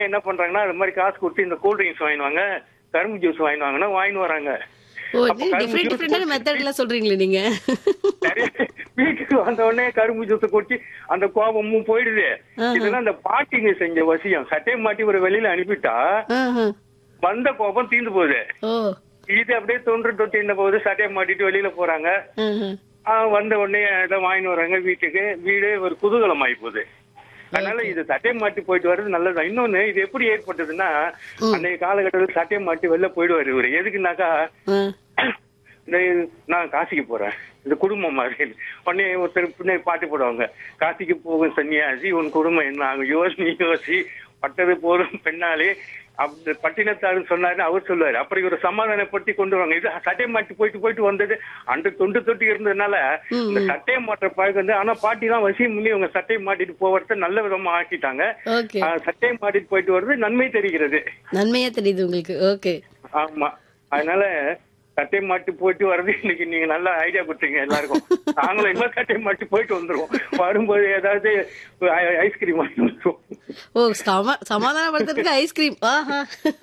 என்ன பண்றாங்கன்னா அது மாதிரி காசு கொடுத்து இந்த கூல் ட்ரிங்க்ஸ் வாங்கிடுவாங்க கரும்பு ஜூஸ் வாங்கிடுவாங்கன்னா வாங்கிட்டு வராங்க ஓ அப்ப கரும்பு டிஃப்ரெண்ட் juice டிஃப்ரெண்டான மெத்தட்ல சொல்றீங்களே நீங்க நிறைய வீட்டுக்கு வந்த உடனே கரும்பு ஜூஸ் குடிச்சு அந்த கோபமும் போயிடுது ஆஹா. இதெல்லாம் அந்த பாட்டிங்க செஞ்ச வசியம் சட்டையை மாட்டி ஒரு வெளியில அனுப்பிட்டா ஆஹா. வந்த கோபம் தீர்ந்து போகுது ஓ இது அப்படியே தொன்று தொட்டு என்ன போகுது சட்டையை மாட்டிட்டு வெளியில போறாங்க ஆஹா. ஆ, வந்த உடனே இதை வாங்கிட்டு வராங்க வீட்டுக்கு வீடு ஒரு குதூகலம் ஆகி போகுது அதனால இது சட்டையை மாட்டி போயிட்டு வர்றது நல்லதுதான் இன்னொன்னு இது எப்படி ஏற்பட்டதுன்னா அன்னைய காலகட்டத்தில் சட்டையை மாட்டி வெளில போயிடுவாரு இவரு எதுக்குன்னாக்கா ஆ. இந்த நான் காசிக்கு போறேன் இந்த குடும்பம் மாதிரி உடனே ஒருத்தர் பின்னாடி பாட்டு போடுவாங்க காசிக்கு போகும் சன்னியாசி உன் குடும்பம் என்ன ஆகும் யோசி யோசி பட்டது போதும் பெண்ணாலே அப்படி பட்டினத்தாருன்னு சொன்னாரு அவர் சொல்லுவாரு அப்புறம் இவர் சமாதானப்படுத்தி கொண்டு வருவாங்க இது சட்டையை மாட்டி போயிட்டு போயிட்டு வந்தது அந்த தொண்டு தொட்டி இருந்ததுனால இந்த சட்டையை மாற்ற பழக்கம் வந்து ஆனா பாட்டி எல்லாம் வசியம் பண்ணி இவங்க சட்டையை மாட்டிட்டு போவத நல்ல விதமா ஆக்கிட்டாங்க ஓகே ஆ, சட்டையை மாட்டிட்டு போயிட்டு வர்றது நன்மை தெரிகிறது நன்மையா தெரியுது உங்களுக்கு ஓகே ஆமா அதனால சட்டை மாட்டி போயிட்டு வர்றது இன்னைக்கு நீங்க நல்ல ஐடியா கொடுத்தீங்க எல்லாருக்கும் நாங்களும் இன்னும் சட்டை மாட்டி போயிட்டு வந்துருவோம் வரும்போது ஏதாவது ஐ- ஐஸ்கிரீம் வாங்கி வந்துருவோம் ஓ சம சமாதானப்படுத்துறதுக்கு ஐஸ்கிரீம் ஆஹா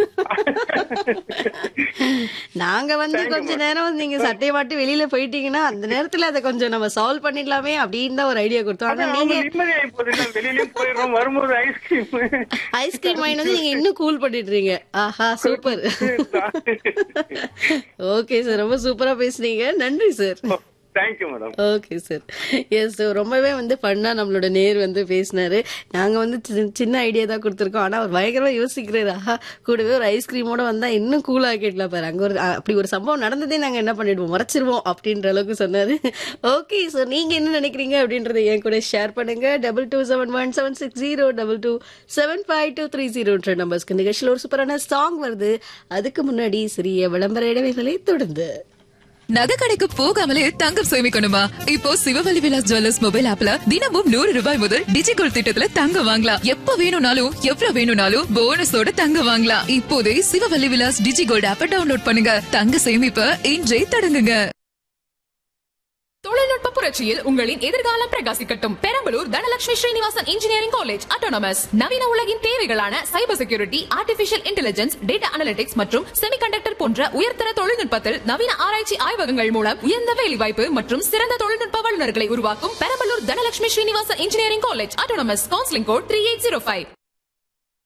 நாங்க வந்து கொஞ்ச நேரம் நீங்க சட்டையை மாட்டி வெளியில போயிட்டீங்கன்னா அந்த நேரத்துல அதை கொஞ்சம் நம்ம சால்வ் பண்ணிடலாமே அப்படின்னு தான் ஒரு ஐடியா கொடுத்தோம் ஆனா அவங்க நீங்க நிம்மதியாகி போகுது வெளியிலயும் போயிடுறோம் வரும்போது ஐஸ்கிரீம் ஐஸ்கிரீம் வாங்கி வந்து நீங்க இன்னும் கூல் பண்ணிடுறீங்க ஆஹா சூப்பர் ஓகே சார் ரொம்ப சூப்பரா பேசுனீங்க நன்றி sir thank you madam okay sir yes ரொம்பவே வந்து ஃபன்னா நம்மளோட நேர் வந்து பேசினாரு நாங்க வந்து சி- சின்ன ஐடியா தான் கொடுத்துருக்கோம் ஆனா அவர் பயங்கரமா யோசிக்கிறாரு ஆஹா கூடவே ஒரு ஐஸ்கிரீமோட வந்தா இன்னும் கூல் ஆக்கிடலாம் பாரு அங்க ஒரு அ- அப்படி ஒரு சம்பவம் நடந்ததே நாங்க என்ன பண்ணிடுவோம் மறைச்சிருவோம் அப்படின்ற அளவுக்கு சொன்னாரு ஓகே சார் நீங்க என்ன நினைக்கிறீங்க அப்படின்றத என் கூட ஷேர் பண்ணுங்க double two seven one seven six zero double two seven five two three ஜீரோன்ற நம்பர்ஸ்க்கு நிகழ்ச்சியில் ஒரு சூப்பரான சாங் வருது அதுக்கு முன்னாடி சிறிய விளம்பர இடைவெளிகளை தொடர்ந்து நகை கடைக்கு போகாமலே தங்கம் சேமிக்கணுமா இப்போ சிவவலி விலாஸ் ஜுவல்லர்ஸ் மொபைல் ஆப்ல தினமும் நூறு ரூபாய் முதல் டிஜிகோல் திட்டத்துல தங்கம் வாங்கலாம் எப்ப வேணும்னாலும் எவ்வளவு வேணும்னாலும் போனஸோட தங்கம் வாங்கலாம் இப்போதே சிவவல்லி விலாஸ் டிஜிகோல்ட் ஆப்ப டவுன்லோட் பண்ணுங்க தங்க சேமிப்ப இன்றே தொடங்குங்க தொழில்நுட்ப புரட்சியில் உங்களின் எதிர்காலம் பிரகாசிக்கட்டும் Perambalur Dhanalakshmi Srinivasan engineering college autonomous நவீன உலகின் தேவைகளான cyber security artificial intelligence data analytics மற்றும் செமிகண்டக்டர் போன்ற உயர்தர தொழில்நுட்பத்தில் நவீன ஆராய்ச்சி ஆய்வகங்கள் மூலம் உயர்ந்த வேலைவாய்ப்பு மற்றும் சிறந்த தொழில்நுட்ப வல்லுநர்களை உருவாக்கும் Perambalur Dhanalakshmi Srinivasan engineering college autonomous counselling code three eight zero five